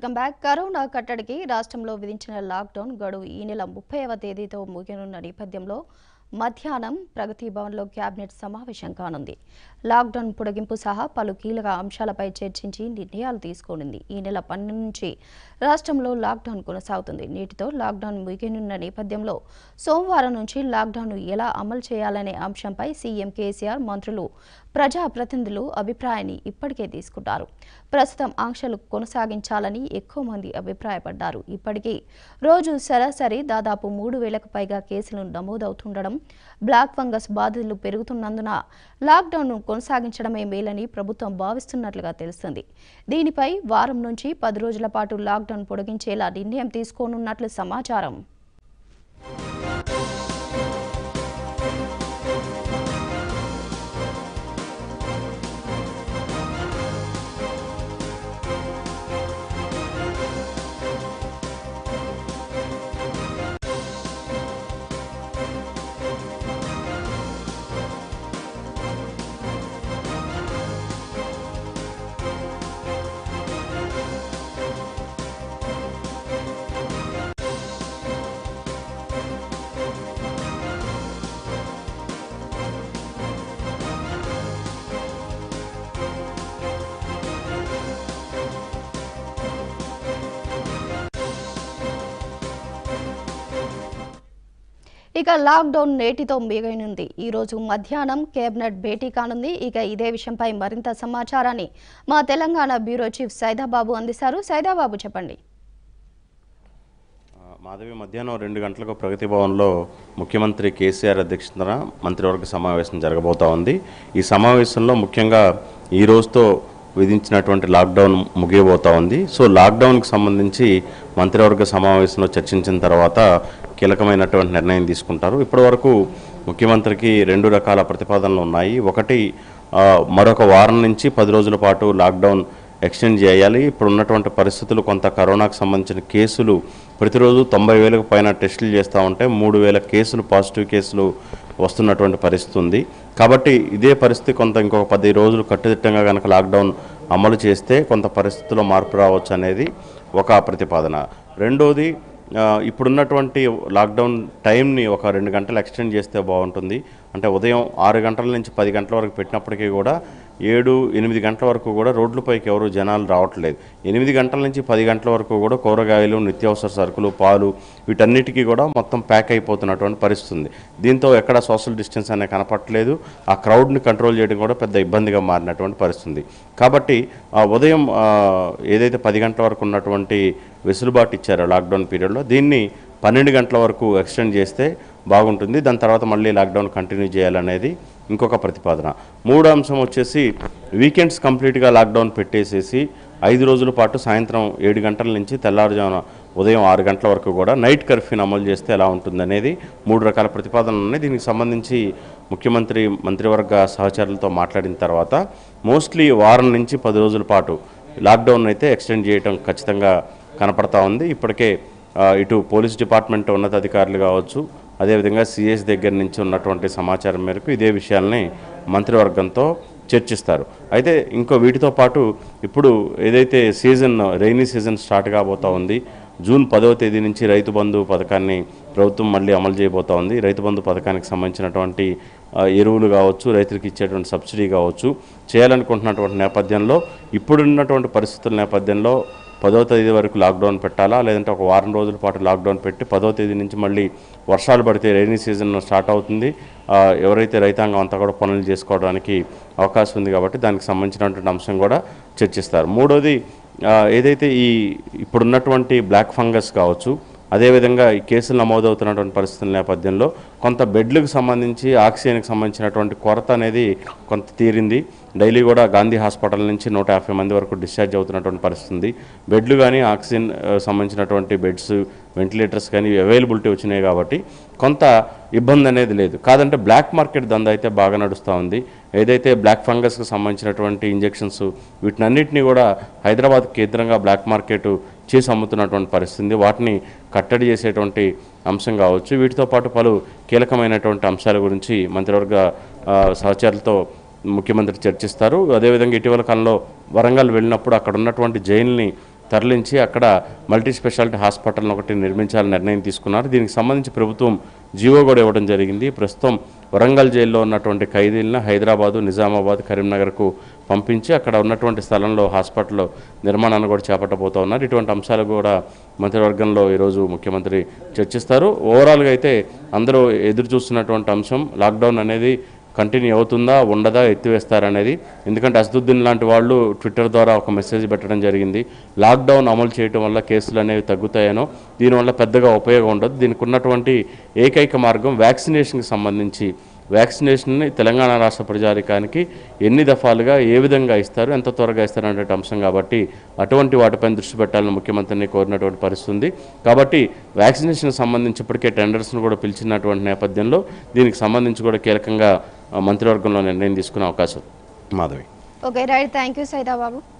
welcome back corona కట్టడికి రాష్ట్రంలో విధించిన లాక్డౌన్ గడువు ఈ నెల ముప్పైవ తేదీతో ముగియనున్న నేపథ్యంలో మధ్యాహ్నం ప్రగతి భవన్లో కేబినెట్ సమావేశం కానుంది లాక్డౌన్ పొడిగింపు సహా పలు కీలక అంశాలపై చర్చించి నిర్ణయాలు తీసుకోనుంది ఈ నెల పన్నెండు నుంచి రాష్ట్రంలో లాక్డౌన్ కొనసాగుతుంది నేటితో లాక్డౌన్ ముగియనున్న నేపథ్యంలో సోమవారం నుంచి లాక్డౌన్ను ఎలా అమలు చేయాలనే అంశంపై సీఎం కేసీఆర్ మంత్రులు ప్రజాప్రతినిధులు అభిప్రాయాన్ని ఇప్పటికే తీసుకుంటారు ప్రస్తుతం ఆంక్షలు కొనసాగించాలని ఎక్కువ మంది అభిప్రాయపడ్డారు ఇప్పటికీ రోజు సరాసరి దాదాపు మూడు వేలకు పైగా కేసులు నమోదవుతుండడం బ్లాక్ ఫంగస్ బాధితులు పెరుగుతున్నందున లాక్డౌన్ను కొనసాగించడమే మేలని ప్రభుత్వం భావిస్తున్నట్లుగా తెలుస్తుంది దీనిపై వారం నుంచి పది రోజుల పాటు లాక్డౌన్ పొడిగించేలా నిర్ణయం తీసుకోనున్నట్లు సమాచారం ఇక లాక్డౌన్ నేటితో మిగైనుంది ఈ రోజు మధ్యాహ్నం కేబినెట్ భేటీ కానుంది ఇక ఇదే విషయంపై మరింత సమాచారాన్ని మా తెలంగాణ బ్యూరో చీఫ్ సైదాబాబు అందిస్తారు సైదాబాబు చెప్పండి ఆ, మాధవి మధ్యాహ్నం రెండు గంటలకు ప్రగతి భవన్లో ముఖ్యమంత్రి కేసీఆర్ అధ్యక్షతన మంత్రివర్గ సమావేశం జరగబోతా ఉంది ఈ సమావేశంలో ముఖ్యంగా ఈ రోజుతో విధించినటువంటి లాక్డౌన్ ముగియబోతా ఉంది సో లాక్డౌన్కి సంబంధించి మంత్రివర్గ సమావేశంలో చర్చించిన తర్వాత కీలకమైనటువంటి నిర్ణయం తీసుకుంటారు ఇప్పటివరకు ముఖ్యమంత్రికి రెండు రకాల ప్రతిపాదనలు ఉన్నాయి ఒకటి ఆ, మరొక వారం నుంచి పది రోజుల పాటు లాక్డౌన్ ఎక్స్టెండ్ చేయాలి ఇప్పుడు ఉన్నటువంటి పరిస్థితులు కొంత కరోనాకు సంబంధించిన కేసులు ప్రతిరోజు తొంభై వేలకు పైన టెస్టులు చేస్తూ ఉంటే మూడు వేల కేసులు పాజిటివ్ కేసులు వస్తున్నటువంటి పరిస్థితి ఉంది కాబట్టి ఇదే పరిస్థితి కొంత ఇంకొక పది రోజులు కట్టుదిట్టంగా కనుక లాక్డౌన్ అమలు చేస్తే కొంత పరిస్థితుల్లో మార్పు రావచ్చు అనేది ఒక ప్రతిపాదన రెండోది ఆ, ఇప్పుడున్నటువంటి లాక్డౌన్ టైంని ఒక రెండు గంటలు ఎక్స్టెండ్ చేస్తే బాగుంటుంది అంటే ఉదయం ఆరు గంటల నుంచి పది గంటల వరకు పెట్టినప్పటికీ కూడా ఏడు ఎనిమిది గంటల వరకు కూడా రోడ్లపైకి ఎవరు జనాలు రావట్లేదు ఎనిమిది గంటల నుంచి పది గంటల వరకు కూడా కూరగాయలు నిత్యావసర సరుకులు పాలు వీటన్నిటికీ కూడా మొత్తం ప్యాక్ అయిపోతున్నటువంటి పరిస్థితి ఉంది దీంతో ఎక్కడ సోషల్ డిస్టెన్స్ అనేది కనపట్లేదు ఆ క్రౌడ్ని కంట్రోల్ చేయడం కూడా పెద్ద ఇబ్బందిగా మారినటువంటి పరిస్థితి ఉంది కాబట్టి ఆ ఉదయం ఆ, ఏదైతే పది గంటల వరకు ఉన్నటువంటి వెసులుబాటు ఇచ్చారో లాక్డౌన్ పీరియడ్లో దీన్ని పన్నెండు గంటల వరకు ఎక్స్టెండ్ చేస్తే బాగుంటుంది దాని తర్వాత మళ్ళీ లాక్డౌన్ కంటిన్యూ చేయాలనేది ఇంకొక ప్రతిపాదన మూడో అంశం వచ్చేసి వీకెండ్స్ కంప్లీట్గా లాక్డౌన్ పెట్టేసేసి ఐదు రోజుల పాటు సాయంత్రం ఏడు గంటల నుంచి తెల్లారుజామున ఉదయం ఆరు గంటల వరకు కూడా నైట్ కర్ఫ్యూని అమలు చేస్తే ఎలా ఉంటుందనేది మూడు రకాల ప్రతిపాదనలు ఉన్నాయి దీనికి సంబంధించి ముఖ్యమంత్రి మంత్రివర్గ సహచరులతో మాట్లాడిన తర్వాత మోస్ట్లీ వారం నుంచి పది రోజుల పాటు లాక్డౌన్ అయితే ఎక్స్టెండ్ చేయడం ఖచ్చితంగా కనపడతా ఉంది ఇప్పటికే ఆ, ఇటు పోలీస్ డిపార్ట్మెంట్ ఉన్నతాధికారులు కావచ్చు అదేవిధంగా సిఎస్ దగ్గర నుంచి ఉన్నటువంటి సమాచారం మేరకు ఇదే విషయాల్ని మంత్రివర్గంతో చర్చిస్తారు అయితే ఇంకో వీటితో పాటు ఇప్పుడు ఏదైతే సీజన్ రైనీ సీజన్ స్టార్ట్ కాబోతా ఉంది జూన్ పదవ తేదీ నుంచి రైతు బంధు పథకాన్ని ప్రభుత్వం మళ్ళీ అమలు చేయబోతా ఉంది రైతు బంధు పథకానికి సంబంధించినటువంటి ఆ, ఎరువులు కావచ్చు రైతులకు ఇచ్చేటువంటి సబ్సిడీ కావచ్చు చేయాలనుకుంటున్నటువంటి నేపథ్యంలో ఇప్పుడున్నటువంటి పరిస్థితుల నేపథ్యంలో పదో తేదీ వరకు లాక్డౌన్ పెట్టాలా లేదంటే ఒక వారం రోజుల పాటు లాక్డౌన్ పెట్టి పదో తేదీ నుంచి మళ్ళీ వర్షాలు పడితే రైనీ సీజన్ స్టార్ట్ అవుతుంది ఆ, ఎవరైతే రైతాంగం అంతా కూడా పనులు చేసుకోవడానికి అవకాశం ఉంది కాబట్టి దానికి సంబంధించినటువంటి అంశం కూడా చర్చిస్తారు మూడోది ఆ, ఏదైతే ఈ ఇప్పుడున్నటువంటి బ్లాక్ ఫంగస్ కావచ్చు అదేవిధంగా ఈ కేసులు నమోదవుతున్నటువంటి పరిస్థితుల నేపథ్యంలో కొంత బెడ్లకు సంబంధించి ఆక్సిజన్కి సంబంధించినటువంటి కొరత అనేది కొంత తీరింది డైలీ కూడా గాంధీ హాస్పిటల్ నుంచి నూట యాభై మంది వరకు డిశ్చార్జ్ అవుతున్నటువంటి పరిస్థితి ఉంది బెడ్లు కానీ ఆక్సిజన్ ఆ, సంబంధించినటువంటి బెడ్స్ వెంటిలేటర్స్ కానీ అవైలబిలిటీ వచ్చినాయి కాబట్టి కొంత ఇబ్బంది అనేది లేదు కాదంటే బ్లాక్ మార్కెట్ దంద అయితే బాగా నడుస్తూ ఉంది ఏదైతే బ్లాక్ ఫంగస్కి సంబంధించినటువంటి ఇంజెక్షన్స్ వీటినన్నిటిని కూడా హైదరాబాద్ కేంద్రంగా బ్లాక్ మార్కెట్ చేసి అమ్ముతున్నటువంటి పరిస్థితి ఉంది వాటిని కట్టడి చేసేటువంటి అంశం కావచ్చు వీటితో పాటు పలు కీలకమైనటువంటి అంశాల గురించి మంత్రివర్గ ఆ, సహచరులతో ముఖ్యమంత్రి చర్చిస్తారు అదేవిధంగా ఇటీవల కాలంలో వరంగల్ వెళ్ళినప్పుడు అక్కడ ఉన్నటువంటి జైల్ని తరలించి అక్కడ మల్టీ స్పెషాలిటీ హాస్పిటల్ ఒకటి నిర్మించాలని నిర్ణయం తీసుకున్నారు దీనికి సంబంధించి ప్రభుత్వం జీవో కూడా ఇవ్వడం జరిగింది ప్రస్తుతం వరంగల్ జైల్లో ఉన్నటువంటి ఖైదీలను హైదరాబాదు నిజామాబాద్ కరీంనగర్కు పంపించి అక్కడ ఉన్నటువంటి స్థలంలో హాస్పిటల్ నిర్మాణాన్ని కూడా చేపట్టబోతా ఉన్నారు ఇటువంటి అంశాలు కూడా మంత్రివర్గంలో ఈరోజు ముఖ్యమంత్రి చర్చిస్తారు ఓవరాల్గా అయితే అందరూ ఎదురు చూస్తున్నటువంటి అంశం లాక్డౌన్ అనేది కంటిన్యూ అవుతుందా ఉండదా ఎత్తివేస్తారనేది ఎందుకంటే అసదుద్దీన్ లాంటి వాళ్ళు ట్విట్టర్ ద్వారా ఒక మెసేజ్ పెట్టడం జరిగింది లాక్డౌన్ అమలు చేయడం వల్ల కేసులు అనేవి తగ్గుతాయనో దీనివల్ల పెద్దగా ఉపయోగం ఉండదు దీనికి ఉన్నటువంటి ఏకైక మార్గం వ్యాక్సినేషన్కి సంబంధించి వ్యాక్సినేషన్ని తెలంగాణ రాష్ట్ర ప్రజానికానికి ఎన్ని దఫాలుగా ఏ విధంగా ఇస్తారు ఎంత త్వరగా ఇస్తారు అనే అంశం కాబట్టి అటువంటి వాటిపైన దృష్టి పెట్టాలని ముఖ్యమంత్రిని కోరినటువంటి పరిస్థితి ఉంది కాబట్టి వ్యాక్సినేషన్ సంబంధించి ఇప్పటికే టెండర్స్ను కూడా పిలిచినటువంటి నేపథ్యంలో దీనికి సంబంధించి కూడా కీలకంగా ఆ, మంత్రివర్గంలో నిర్ణయం తీసుకునే అవకాశం Madhavi okay right thank you Saida Babu